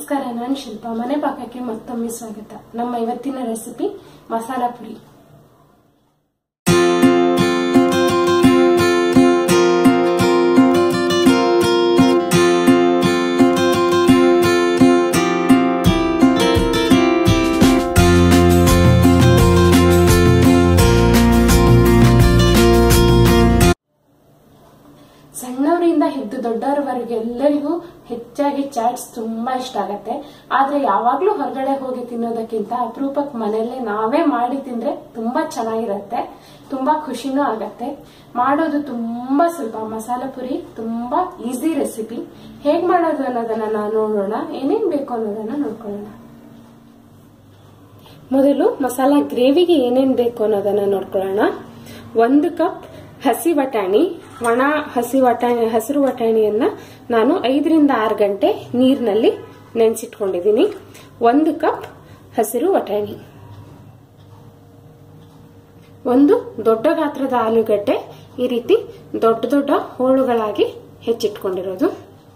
ನಮಸ್ಕಾರ ನಾನು ಶಿಲ್ಪ ಮನೆ ಪಾಕಕ್ಕೆ ಮತ್ತೊಮ್ಮೆ ಸ್ವಾಗತ ನಮ್ಮ ಇವತ್ತಿನ ರೆಸಿಪಿ ಮಸಾಲ ಪುರಿ ಸಣ್ಣವರಿಂದ ಹಿಡಿದು ದೊಡ್ಡವರವರೆಗೆ ಎಲ್ಲರಿಗೂ ಹೆಚ್ಚಾಗಿ ಚಾಟ್ಸ್ ತುಂಬಾ ಇಷ್ಟ ಆಗತ್ತೆ ಆದ್ರೆ ಯಾವಾಗ್ಲೂ ಹೊರಗಡೆ ಹೋಗಿ ತಿನ್ನೋದಕ್ಕಿಂತ ಅಪರೂಪಕ್ಕೆ ಮನೆಯಲ್ಲೇ ನಾವೇ ಮಾಡಿ ತಿಂದ್ರೆ ತುಂಬಾ ಚೆನ್ನಾಗಿರತ್ತೆ ತುಂಬಾ ಖುಷಿನೂ ಆಗತ್ತೆ ಮಾಡೋದು ತುಂಬಾ ಸುಲಭ ಮಸಾಲ ಪುರಿ ತುಂಬಾ ಈಸಿ ರೆಸಿಪಿ ಹೇಗ್ ಮಾಡೋದು ಅನ್ನೋದನ್ನ ನಾವು ನೋಡೋಣ ಏನೇನ್ ಬೇಕು ಅನ್ನೋದನ್ನ ನೋಡ್ಕೊಳ್ಳೋಣ ಮೊದಲು ಮಸಾಲ ಗ್ರೇವಿಗೆ ಏನೇನ್ ಬೇಕು ಅನ್ನೋದನ್ನ ನೋಡ್ಕೊಳ್ಳೋಣ ಒಂದು ಕಪ್ ಹಸಿ ಬಟಾಣಿ ಒಣ ಹಸಿ ವಟಾಣಿ ಹಸಿರು ವಟಾಣಿಯನ್ನ ನಾನು ಐದರಿಂದ ಆರು ಗಂಟೆ ನೀರಿನಲ್ಲಿ ನೆನೆಸಿಟ್ಕೊಂಡಿದ್ದೀನಿ ಒಂದು ಕಪ್ ಹಸಿರು ವಟಾಣಿ ಒಂದು ದೊಡ್ಡ ಗಾತ್ರದ ಆಲೂಗಡ್ಡೆ ಈ ರೀತಿ ದೊಡ್ಡ ದೊಡ್ಡ ಹೋಳುಗಳಾಗಿ ಹೆಚ್ಚಿಟ್ಕೊಂಡಿರೋದು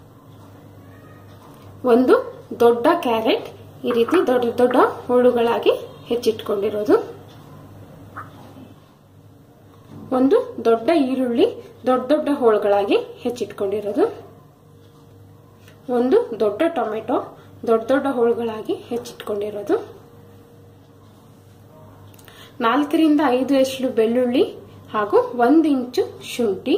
ಒಂದು ದೊಡ್ಡ ಕ್ಯಾರೆಟ್ ಈ ರೀತಿ ದೊಡ್ಡ ದೊಡ್ಡ ಹೋಳುಗಳಾಗಿ ಹೆಚ್ಚಿಟ್ಕೊಂಡಿರೋದು ಒಂದು ದೊಡ್ಡ ಈರುಳ್ಳಿ ದೊಡ್ಡ ದೊಡ್ಡ ಹೋಳುಗಳಾಗಿ ಹೆಚ್ಚಿಟ್ಕೊಂಡಿರೋದು ಒಂದು ದೊಡ್ಡ ಟೊಮೆಟೊ ದೊಡ್ಡ ದೊಡ್ಡ ಹೋಳುಗಳಾಗಿ ಹೆಚ್ಚಿಟ್ಕೊಂಡಿರೋದು ನಾಲ್ಕರಿಂದ ಐದು ಎಸ್ಳು ಬೆಳ್ಳುಳ್ಳಿ ಹಾಗೂ ಒಂದು ಇಂಚು ಶುಂಠಿ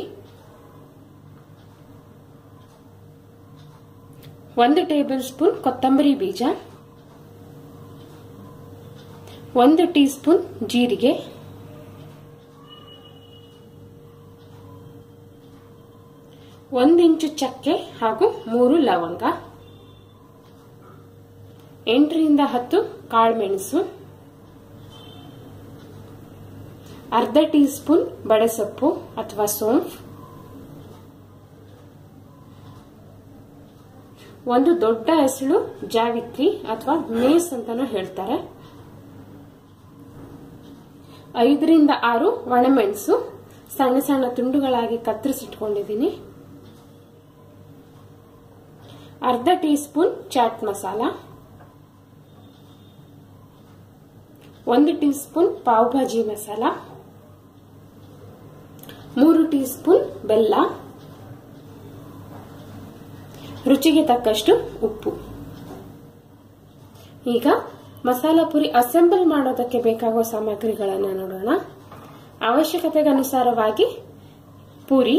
ಒಂದು ಟೇಬಲ್ ಸ್ಪೂನ್ ಕೊತ್ತಂಬರಿ ಬೀಜ ಒಂದು ಟೀ ಸ್ಪೂನ್ ಜೀರಿಗೆ ಒಂದು ಇಂಚು ಚಕ್ಕೆ ಹಾಗೂ ಮೂರು ಲವಂಗ ಎಂಟರಿಂದ ಹತ್ತು ಕಾಳುಮೆಣಸು ಅರ್ಧ ಟೀ ಸ್ಪೂನ್ ಬಡೆಸೊಪ್ಪು ಅಥವಾ ಸೋಂಫ್ ಒಂದು ದೊಡ್ಡ ಹೆಸಳು ಜಾವಿತ್ರಿ ಅಥವಾ ಮೇಸ್ ಅಂತಾನು ಹೇಳ್ತಾರೆ ಐದರಿಂದ ಆರು ಒಣಮೆಣಸು ಸಣ್ಣ ಸಣ್ಣ ತುಂಡುಗಳಾಗಿ ಕತ್ತರಿಸಿಟ್ಕೊಂಡಿದ್ದೀನಿ ಅರ್ಧ ಟೀ ಸ್ಪೂನ್ ಚಾಟ್ ಮಸಾಲ ಒಂದು ಟೀ ಸ್ಪೂನ್ ಪಾವ್ ಭಾಜಿ ಮಸಾಲ ಮೂರು ಟೀ ಸ್ಪೂನ್ ಬೆಲ್ಲ ರುಚಿಗೆ ತಕ್ಕಷ್ಟು ಉಪ್ಪು ಈಗ ಮಸಾಲ ಪುರಿ ಅಸೆಂಬಲ್ ಮಾಡೋದಕ್ಕೆ ಬೇಕಾಗುವ ಸಾಮಗ್ರಿಗಳನ್ನು ನೋಡೋಣ ಅವಶ್ಯಕತೆಗನುಸಾರವಾಗಿ ಪೂರಿ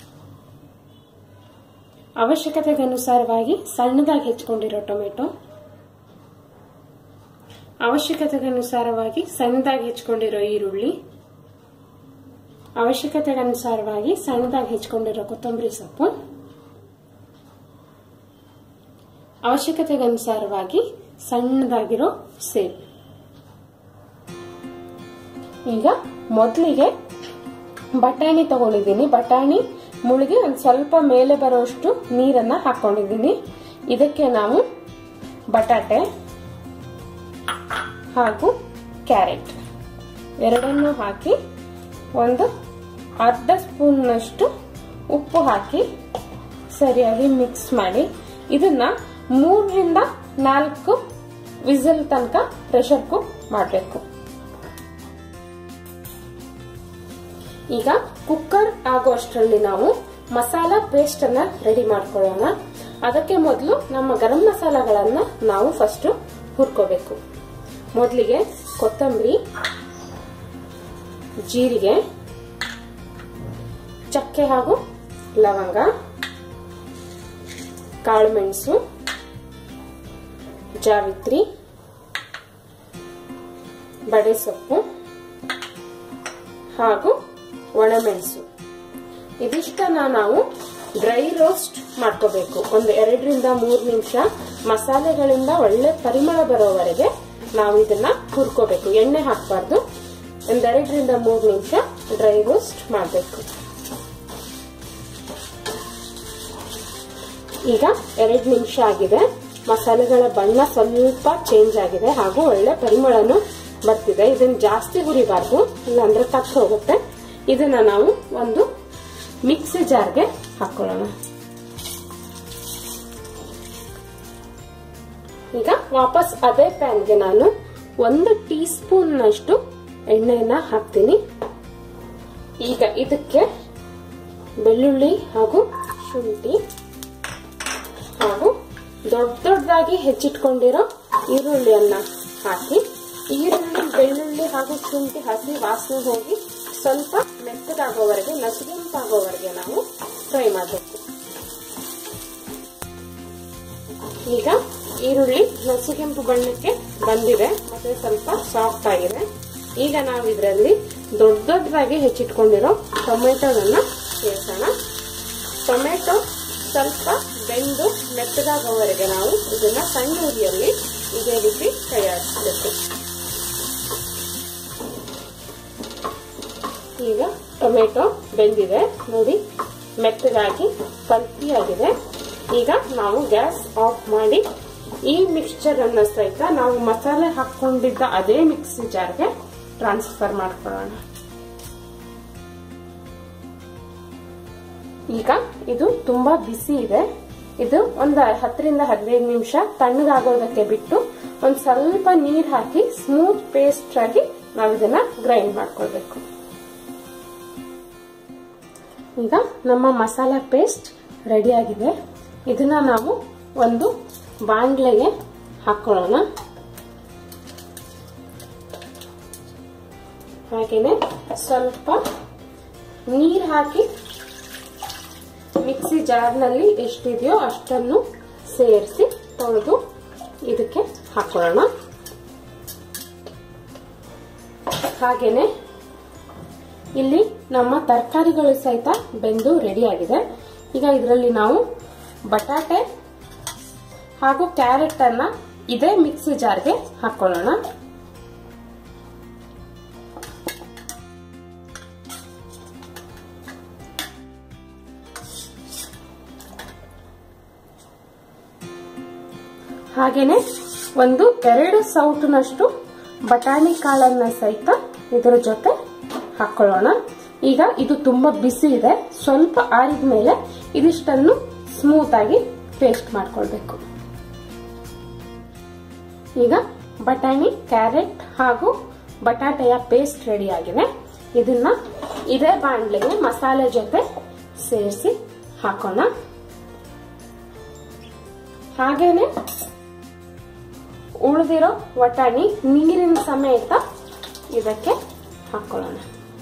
ಅವಶ್ಯಕತೆಗನುಸಾರವಾಗಿ ಸಣ್ಣದಾಗಿ ಹೆಚ್ಕೊಂಡಿರೋ ಟೊಮೆಟೊ ಅವಶ್ಯಕತೆಗನುಸಾರವಾಗಿ ಸಣ್ಣದಾಗಿ ಹೆಚ್ಕೊಂಡಿರೋ ಈರುಳ್ಳಿ ಅವಶ್ಯಕತೆಗನುಸಾರವಾಗಿ ಸಣ್ಣದಾಗಿ ಹೆಚ್ಕೊಂಡಿರೋ ಕೊತ್ತಂಬರಿ ಸೊಪ್ಪು ಅವಶ್ಯಕತೆಗನುಸಾರವಾಗಿ ಸಣ್ಣದಾಗಿರೋ ಸೇಬ್ ಈಗ ಮೊದಲಿಗೆ ಬಟಾಣಿ ತಗೊಂಡಿದ್ದೀನಿ ಬಟಾಣಿ ಮುಳುಗಿ ಒಂದು ಸ್ವಲ್ಪ ಮೇಲೆ ಬರೋಷ್ಟು ನೀರನ್ನ ಹಾಕೊಂಡಿದ್ದೀನಿ ಇದಕ್ಕೆ ನಾವು ಬಟಾಟೆ ಹಾಗೂ ಕ್ಯಾರೆಟ್ ಎರಡನ್ನೂ ಹಾಕಿ ಒಂದು ಅರ್ಧ ಸ್ಪೂನ್ನಷ್ಟು ಉಪ್ಪು ಹಾಕಿ ಸರಿಯಾಗಿ ಮಿಕ್ಸ್ ಮಾಡಿ ಇದನ್ನ ಮೂರರಿಂದ ನಾಲ್ಕು ವಿಸಲ್ ತನಕ ಪ್ರೆಷರ್ ಕುಕ್ ಮಾಡಬೇಕು ಈಗ ಕುಕ್ಕರ್ ಆಗೋ ಅಷ್ಟರಲ್ಲಿ ನಾವು ಮಸಾಲ ಪೇಸ್ಟ್ ಅನ್ನ ರೆಡಿ ಮಾಡ್ಕೊಳ್ಳೋಣ ಅದಕ್ಕೆ ಮೊದಲು ನಮ್ಮ ಗರಂ ಮಸಾಲಗಳನ್ನ ನಾವು ಫಸ್ಟ್ ಹುರ್ಕೋಬೇಕು ಮೊದಲಿಗೆ ಕೊತ್ತಂಬರಿ ಜೀರಿಗೆ ಚಕ್ಕೆ ಹಾಗೂ ಲವಂಗ ಕಾಳುಮೆಣಸು ಜಾವಿತ್ರಿ ಬಡೆಸೊಪ್ಪು ಹಾಗೂ ಒಣಮೆಣಸು ಇದಿಷ್ಟನ್ನ ನಾವು ಡ್ರೈ ರೋಸ್ಟ್ ಮಾಡ್ಕೋಬೇಕು ಒಂದು ಎರಡರಿಂದ ಮೂರು ನಿಮಿಷ ಮಸಾಲೆಗಳಿಂದ ಒಳ್ಳೆ ಪರಿಮಳ ಬರೋವರೆಗೆ ನಾವು ಇದನ್ನ ಹುರ್ಕೋಬೇಕು ಎಣ್ಣೆ ಹಾಕಬಾರ್ದು ಒಂದೆರಡರಿಂದ ಮೂರು ನಿಮಿಷ ಡ್ರೈ ರೋಸ್ಟ್ ಮಾಡಬೇಕು ಈಗ ಎರಡು ನಿಮಿಷ ಆಗಿದೆ ಮಸಾಲೆಗಳ ಬಣ್ಣ ಸ್ವಲ್ಪ ಚೇಂಜ್ ಆಗಿದೆ ಹಾಗೂ ಒಳ್ಳೆ ಪರಿಮಳನು ಬರ್ತಿದೆ ಇದನ್ನ ಜಾಸ್ತಿ ಹುರಿಬಾರ್ದು ಇಲ್ಲಾಂದ್ರೆ ತಕ್ಕ ಹೋಗುತ್ತೆ ಇದನ್ನ ನಾವು ಒಂದು ಮಿಕ್ಸಿ ಜಾರ್ಗೆ ಹಾಕೊಳ್ಳೋಣ ಈಗ ವಾಪಸ್ ಅದೇ ಪ್ಯಾನ್ಗೆ ನಾನು ಒಂದು ಟೀ ಸ್ಪೂನ್ನಷ್ಟು ಎಣ್ಣೆಯನ್ನ ಹಾಕ್ತೀನಿ ಈಗ ಇದಕ್ಕೆ ಬೆಳ್ಳುಳ್ಳಿ ಹಾಗೂ ಶುಂಠಿ ಹಾಗೂ ದೊಡ್ಡ ದೊಡ್ಡದಾಗಿ ಹೆಚ್ಚಿಟ್ಕೊಂಡಿರೋ ಈರುಳ್ಳಿಯನ್ನ ಹಾಕಿ ಈರುಳ್ಳಿ ಬೆಳ್ಳುಳ್ಳಿ ಹಾಗೂ ಶುಂಠಿ ಹಸಿ ವಾಸನೆ ಹೋಗಿ ಸ್ವಲ್ಪ ಮೆತ್ತಗಾಗೋವರೆಗೆ ನಸುಗೆಂಪಾಗೋವರೆಗೆ ನಾವು ಫ್ರೈ ಮಾಡಬೇಕು ಈಗ ಈರುಳ್ಳಿ ನಸುಗೆಂಪು ಬಣ್ಣಕ್ಕೆ ಬಂದಿದೆ ಮತ್ತೆ ಸ್ವಲ್ಪ ಸಾಫ್ಟ್ ಆಗಿದೆ ಈಗ ನಾವು ಇದರಲ್ಲಿ ದೊಡ್ಡ ದೊಡ್ಡದಾಗಿ ಹೆಚ್ಚಿಟ್ಕೊಂಡಿರೋ ಟೊಮೆಟೊನನ್ನ ಸೇರಿಸೋಣ ಟೊಮೆಟೊ ಸ್ವಲ್ಪ ಬೆಂದು ಮೆತ್ತಗಾಗೋವರೆಗೆ ನಾವು ಇದನ್ನ ಸಣ್ಣ ಉರಿಯಲ್ಲಿ ಇದೇ ರೀತಿ ತಯಾರಿಸಬೇಕು ಈಗ ಟೊಮೆಟೊ ಬೆಂದಿದೆ ನೋಡಿ ಮೆತ್ತಗಾಗಿ ಪಲ್ಪಿಯಾಗಿದೆ ಈಗ ನಾವು ಗ್ಯಾಸ್ ಆಫ್ ಮಾಡಿ ಈ ಮಿಕ್ಸ್ಚರ್ ಅನ್ನ ಸಹಿತ ನಾವು ಮಸಾಲೆ ಹಾಕೊಂಡಿದ್ದ ಅದೇ ಮಿಕ್ಸಿ ಜಾರ್ಗೆ ಟ್ರಾನ್ಸ್ಫರ್ ಮಾಡ್ಕೊಳ್ಳೋಣ ಈಗ ಇದು ತುಂಬಾ ಬಿಸಿ ಇದೆ ಇದು ಒಂದು ಹತ್ತರಿಂದ ಹದಿನೈದು ನಿಮಿಷ ತಣ್ಣಗಾಗೋದಕ್ಕೆ ಬಿಟ್ಟು ಒಂದ್ ಸ್ವಲ್ಪ ನೀರ್ ಹಾಕಿ ಸ್ಮೂತ್ ಪೇಸ್ಟ್ ಆಗಿ ನಾವು ಇದನ್ನ ಗ್ರೈಂಡ್ ಮಾಡ್ಕೊಳ್ಬೇಕು ಈಗ ನಮ್ಮ ಮಸಾಲಾ ಪೇಸ್ಟ್ ರೆಡಿ ಆಗಿದೆ ಇದನ್ನ ನಾವು ಒಂದು ಬಾಂಡ್ಲೆಗೆ ಹಾಕೊಳ್ಳೋಣ ಹಾಗೇನೆ ಸ್ವಲ್ಪ ನೀರ್ ಹಾಕಿ ಮಿಕ್ಸಿ ಜಾರ್ನಲ್ಲಿ ಎಷ್ಟಿದೆಯೋ ಅಷ್ಟನ್ನು ಸೇರಿಸಿ ತೊಳೆದು ಇದಕ್ಕೆ ಹಾಕೊಳ್ಳೋಣ ಹಾಗೇನೆ ಇಲ್ಲಿ ನಮ್ಮ ತರಕಾರಿಗಳು ಸಹಿತ ಬೆಂದು ರೆಡಿ ಆಗಿದೆ ಈಗ ಇದರಲ್ಲಿ ನಾವು ಬಟಾಟೆ ಹಾಗೂ ಕ್ಯಾರೆಟ್ ಅನ್ನ ಇದೇ ಮಿಕ್ಸಿ ಜಾರ್ಗೆ ಹಾಕೊಳ್ಳೋಣ ಹಾಗೇನೆ ಒಂದು ಎರಡು ಸೌಟಿನಷ್ಟು ಬಟಾಣಿ ಕಾಳನ್ನ ಸಹಿತ ಇದರ ಜೊತೆ ಹಾಕೊಳ್ಳೋಣ ಈಗ ಇದು ತುಂಬಾ ಬಿಸಿ ಇದೆ ಸ್ವಲ್ಪ ಆರಿದ ಮೇಲೆ ಇದಿಷ್ಟನ್ನು ಸ್ಮೂತ್ ಆಗಿ ಪೇಸ್ಟ್ ಮಾಡ್ಕೊಳ್ಬೇಕು ಈಗ ಬಟಾಣಿ ಕ್ಯಾರೆಟ್ ಹಾಗೂ ಬಟಾಟೆಯ ಪೇಸ್ಟ್ ರೆಡಿ ಆಗಿದೆ ಇದನ್ನ ಇದೇ ಬಾಂಡ್ಲೆಗೆ ಮಸಾಲೆ ಜೊತೆ ಸೇರಿಸಿ ಹಾಕೋಣ ಹಾಗೇನೆ ಉಳಿದಿರೋ ವಟಾಣಿ ನೀರಿನ ಸಮೇತ ಇದಕ್ಕೆ ಹಾಕೊಳ್ಳೋಣ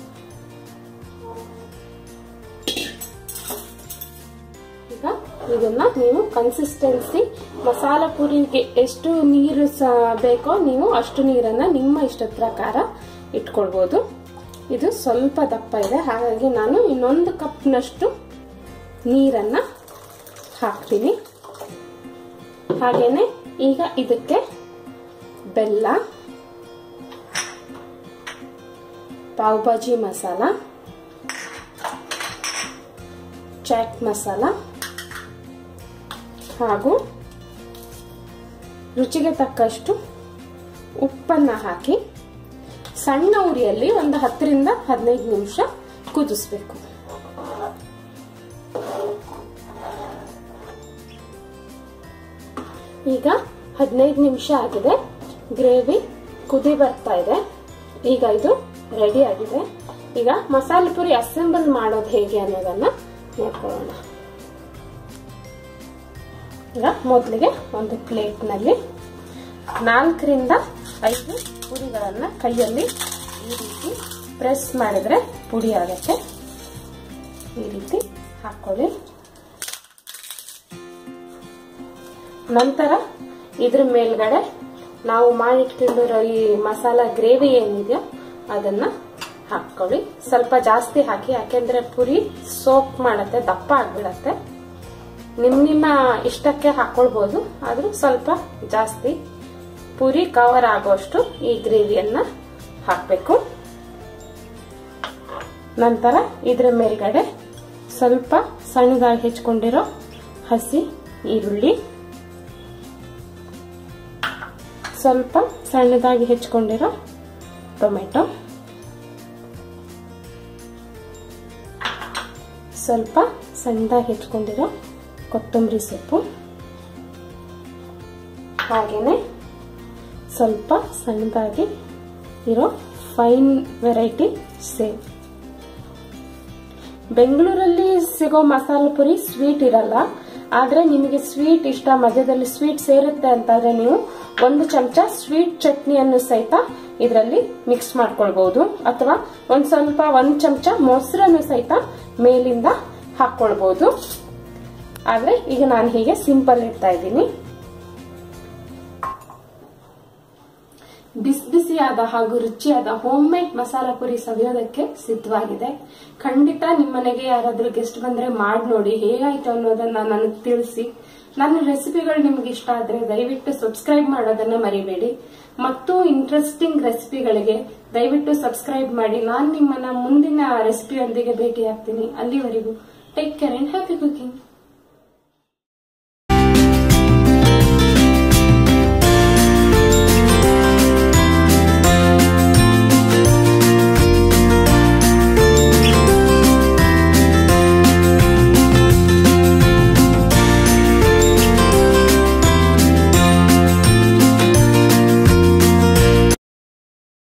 ಈಗ ಇದನ್ನ ನೀವು ಕನ್ಸಿಸ್ಟೆನ್ಸಿ ಮಸಾಲ ಪುರಿಗೆ ಎಷ್ಟು ನೀರು ಬೇಕೋ ನೀವು ಅಷ್ಟು ನೀರನ್ನ ನಿಮ್ಮ ಇಷ್ಟದ ಪ್ರಕಾರ ಇಟ್ಕೊಳ್ಬೋದು ಇದು ಸ್ವಲ್ಪ ದಪ್ಪ ಇದೆ ಹಾಗಾಗಿ ನಾನು ಇನ್ನೊಂದು ಕಪ್ನಷ್ಟು ನೀರನ್ನ ಹಾಕ್ತೀನಿ ಹಾಗೇನೆ ಈಗ ಇದಕ್ಕೆ ಬೆಲ್ಲ ಪಾವ್ ಭಾಜಿ ಮಸಾಲ ಚಾಟ್ ಮಸಾಲ ಹಾಗೂ ರುಚಿಗೆ ತಕ್ಕಷ್ಟು ಉಪ್ಪನ್ನ ಹಾಕಿ ಸಣ್ಣ ಉರಿಯಲ್ಲಿ ಒಂದು ಹತ್ತರಿಂದ ಹದಿನೈದು ನಿಮಿಷ ಕುದಿಸ್ಬೇಕು ಈಗ ಹದಿನೈದು ನಿಮಿಷ ಆಗಿದೆ ಗ್ರೇವಿ ಕುದಿ ಬರ್ತಾ ಇದೆ ಈಗ ಇದು ರೆಡಿ ಆಗಿದೆ ಈಗ ಮಸಾಲೆ ಪುರಿ ಅಸೆಂಬಲ್ ಮಾಡೋದು ಹೇಗೆ ಅನ್ನೋದನ್ನ ನೋಡ್ಕೊಳ್ಳೋಣ ಈಗ ಮೊದಲಿಗೆ ಒಂದು ಪ್ಲೇಟ್ನಲ್ಲಿ ನಾಲ್ಕರಿಂದ ಐದು ಪುರಿಗಳನ್ನ ಕೈಯಲ್ಲಿ ಈ ರೀತಿ ಪ್ರೆಸ್ ಮಾಡಿದ್ರೆ ಪುಡಿ ಆಗುತ್ತೆ ಈ ರೀತಿ ಹಾಕೊಳ್ಳಿ ನಂತರ ಇದ್ರ ಮೇಲ್ಗಡೆ ನಾವು ಮಾಡಿಟ್ಕೊಂಡಿರೋ ಈ ಮಸಾಲ ಗ್ರೇವಿ ಏನಿದೆಯೋ ಅದನ್ನ ಹಾಕೊಳ್ಳಿ ಸ್ವಲ್ಪ ಜಾಸ್ತಿ ಹಾಕಿ ಯಾಕೆಂದ್ರೆ ಪುರಿ ಸೋಪ್ ಮಾಡತ್ತೆ ದಪ್ಪ ಆಗ್ಬಿಡತ್ತೆ ನಿಮ್ ನಿಮ್ಮ ಇಷ್ಟಕ್ಕೆ ಹಾಕೊಳ್ಬಹುದು ಆದ್ರೂ ಸ್ವಲ್ಪ ಜಾಸ್ತಿ ಪುರಿ ಕವರ್ ಆಗೋಷ್ಟು ಈ ಗ್ರೇವಿಯನ್ನ ಹಾಕಬೇಕು ನಂತರ ಇದ್ರ ಮೇಲ್ಗಡೆ ಸ್ವಲ್ಪ ಸಣ್ಣದಾಗಿ ಹೆಚ್ಕೊಂಡಿರೋ ಹಸಿ ಈರುಳ್ಳಿ ಸ್ವಲ್ಪ ಸಣ್ಣದಾಗಿ ಹೆಚ್ಕೊಂಡಿರೋ ಟೊಮೆಟೊ ಸ್ವಲ್ಪ ಸಣ್ಣದಾಗಿ ಹೆಚ್ಕೊಂಡಿರೋ ಕೊತ್ತಂಬರಿ ಸೊಪ್ಪು ಹಾಗೇನೆ ಸ್ವಲ್ಪ ಸಣ್ಣದಾಗಿ ಇರೋ ಫೈನ್ ವೆರೈಟಿ ಸೇವ್ ಬೆಂಗಳೂರಲ್ಲಿ ಸಿಗೋ ಮಸಾಲ ಪುರಿ ಸ್ವೀಟ್ ಇರಲ್ಲ ಆದ್ರೆ ನಿಮಗೆ ಸ್ವೀಟ್ ಇಷ್ಟ ಮಧ್ಯದಲ್ಲಿ ಸ್ವೀಟ್ ಸೇರುತ್ತೆ ಅಂತಾದ್ರೆ ನೀವು ಒಂದು ಚಮಚ ಸ್ವೀಟ್ ಚಟ್ನಿಯನ್ನು ಸಹಿತ ಇದರಲ್ಲಿ ಮಿಕ್ಸ್ ಮಾಡ್ಕೊಳ್ಬಹುದು ಅಥವಾ ಒಂದ್ ಸ್ವಲ್ಪ ಒಂದ್ ಚಮಚ ಮೊಸರನ್ನು ಸಹಿತ ಮೇಲಿಂದ ಹಾಕೊಳ್ಬಹುದು ಆದ್ರೆ ಈಗ ನಾನು ಹೀಗೆ ಸಿಂಪಲ್ ಇಡ್ತಾ ಇದ್ದೀನಿ ಬಿಸಿ ಬಿಸಿಯಾದ ಹಾಗೂ ರುಚಿಯಾದ ಹೋಮ್ ಮೇಡ್ ಮಸಾಲ ಪುರಿ ಸವಿಯೋದಕ್ಕೆ ಸಿದ್ಧವಾಗಿದೆ ಖಂಡಿತ ನಿಮ್ಮನೆಗೆ ಯಾರಾದ್ರೂ ಗೆಸ್ಟ್ ಬಂದ್ರೆ ಮಾಡಿ ನೋಡಿ ಹೇಗಾಯ್ತು ಅನ್ನೋದನ್ನ ನನಗೆ ತಿಳಿಸಿ ನನ್ನ ರೆಸಿಪಿಗಳು ನಿಮ್ಗೆ ಇಷ್ಟ ಆದ್ರೆ ದಯವಿಟ್ಟು ಸಬ್ಸ್ಕ್ರೈಬ್ ಮಾಡೋದನ್ನ ಮರಿಬೇಡಿ ಮತ್ತು ಇಂಟ್ರೆಸ್ಟಿಂಗ್ ರೆಸಿಪಿಗಳಿಗೆ ದಯವಿಟ್ಟು ಸಬ್ಸ್ಕ್ರೈಬ್ ಮಾಡಿ ನಾನು ನಿಮ್ಮನ್ನ ಮುಂದಿನ ರೆಸಿಪಿಯೊಂದಿಗೆ ಭೇಟಿ ಆಗ್ತೀನಿ ಅಲ್ಲಿವರೆಗೂ take care and happy cooking